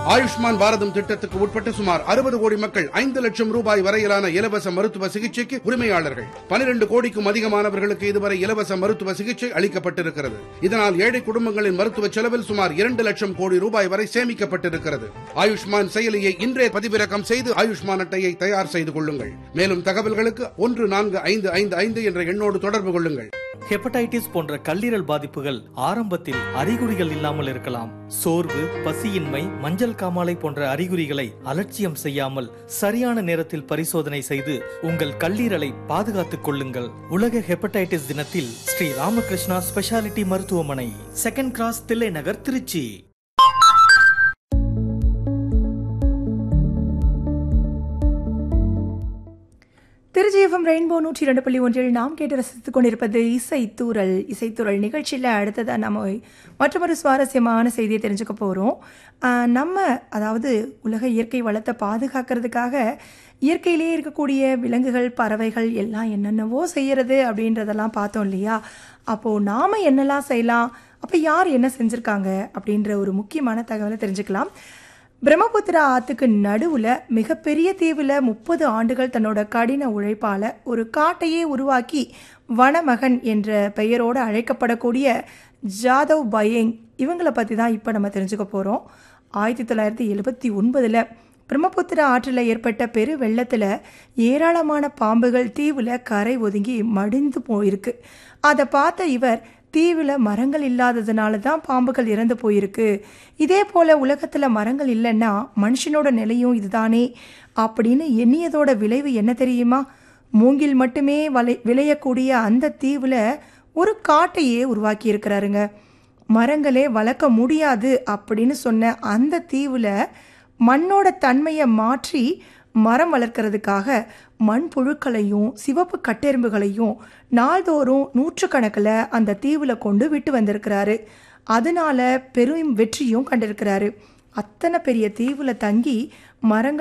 ஆயுஷ்மான் பாரதம் திட்டத்துக்கு உட்பட்ட சுமார் அறுபது கோடி மக்கள் ஐந்து லட்சம் ரூபாய் வரையிலான இலவச மருத்துவ சிகிச்சைக்கு உரிமையாளர்கள் பனிரெண்டு கோடிக்கும் அதிகமானவர்களுக்கு இதுவரை இலவச மருத்துவ சிகிச்சை அளிக்கப்பட்டிருக்கிறது இதனால் ஏழை குடும்பங்களின் மருத்துவ செலவில் சுமார் இரண்டு லட்சம் கோடி ரூபாய் வரை சேமிக்கப்பட்டிருக்கிறது ஆயுஷ்மான் செயலியை இன்றே பதிவிறக்கம் செய்து ஆயுஷ்மான் அட்டையை தயார் செய்து கொள்ளுங்கள் மேலும் தகவல்களுக்கு ஒன்று நான்கு ஐந்து ஐந்து ஐந்து என்ற எண்ணோடு தொடர்பு கொள்ளுங்கள் ஹெப்படைட்டிஸ் போன்ற கல்லீரல் பாதிப்புகள் ஆரம்பத்தில் அறிகுறிகள் இல்லாமல் இருக்கலாம் சோர்வு பசியின்மை மஞ்சள் காமாலை போன்ற அறிகுறிகளை அலட்சியம் செய்யாமல் சரியான நேரத்தில் பரிசோதனை செய்து உங்கள் கல்லீரலை பாதுகாத்துக் கொள்ளுங்கள் உலக ஹெப்படைட்டிஸ் தினத்தில் ஸ்ரீ ராமகிருஷ்ணா ஸ்பெஷாலிட்டி மருத்துவமனை second cross Thillai Nagar Tiruchi Tiruchi FM rainbow நூற்றி இரண்டு புள்ளி ஒன்றில் நாம் கேட்டு ரசித்துக் கொண்டிருப்பது இசைத்தூரல் இசைத்தூரல் நிகழ்ச்சியில் அடுத்ததாக நம்ம மற்றொரு சுவாரஸ்யமான செய்தியை தெரிஞ்சுக்க போகிறோம் நம்ம அதாவது உலக இயற்கை வளத்தை பாதுகாக்கிறதுக்காக இயற்கையிலேயே இருக்கக்கூடிய விலங்குகள் பறவைகள் எல்லாம் என்னென்னவோ செய்யறது அப்படின்றதெல்லாம் பார்த்தோம் இல்லையா அப்போது நாம் என்னெல்லாம் செய்யலாம் அப்போ யார் என்ன செஞ்சுருக்காங்க அப்படின்ற ஒரு முக்கியமான தகவலை தெரிஞ்சுக்கலாம் பிரம்மபுத்திரா ஆற்றுக்கு நடுவில் மிகப்பெரிய தீவில் முப்பது ஆண்டுகள் தன்னோட கடின உழைப்பால் ஒரு காட்டையே உருவாக்கி வனமகன் என்ற பெயரோடு அழைக்கப்படக்கூடிய ஜாதவ் பயேங் இவங்களை பற்றி தான் இப்போ நம்ம தெரிஞ்சுக்க போகிறோம் ஆயிரத்தி தொள்ளாயிரத்தி எழுபத்தி ஒன்பதில் பிரம்மபுத்திரா ஆற்றில் ஏற்பட்ட பெரு வெள்ளத்தில் ஏராளமான பாம்புகள் தீவில் கரை ஒதுங்கி மடிந்து போயிருக்கு அதை பார்த்த இவர் தீவில் மரங்கள் இல்லாததுனால தான் பாம்புகள் இறந்து போயிருக்கு இதே போல் உலகத்தில் மரங்கள் இல்லைன்னா மனுஷனோட நிலையும் இதுதானே அப்படின்னு எண்ணியதோட விளைவு என்ன தெரியுமா மூங்கில் மட்டுமே வலை விளையக்கூடிய அந்த தீவில் ஒரு காட்டையே உருவாக்கி இருக்கிறாருங்க மரங்களே வளர்க்க முடியாது அப்படின்னு சொன்ன அந்த தீவில் மண்ணோட தன்மையை மாற்றி மரம் வளர்க்கறதுக்காக மண் புழுக்களையும் சிவப்பு கட்டெரும்புகளையும் நாள்தோறும் நூற்றுக்கணக்கில் அந்த தீவில் கொண்டு விட்டு வந்திருக்கிறாரு அதனால பெரும் வெற்றியும் கண்டிருக்கிறாரு அத்தனை பெரிய தீவில் தங்கி மரங்கள்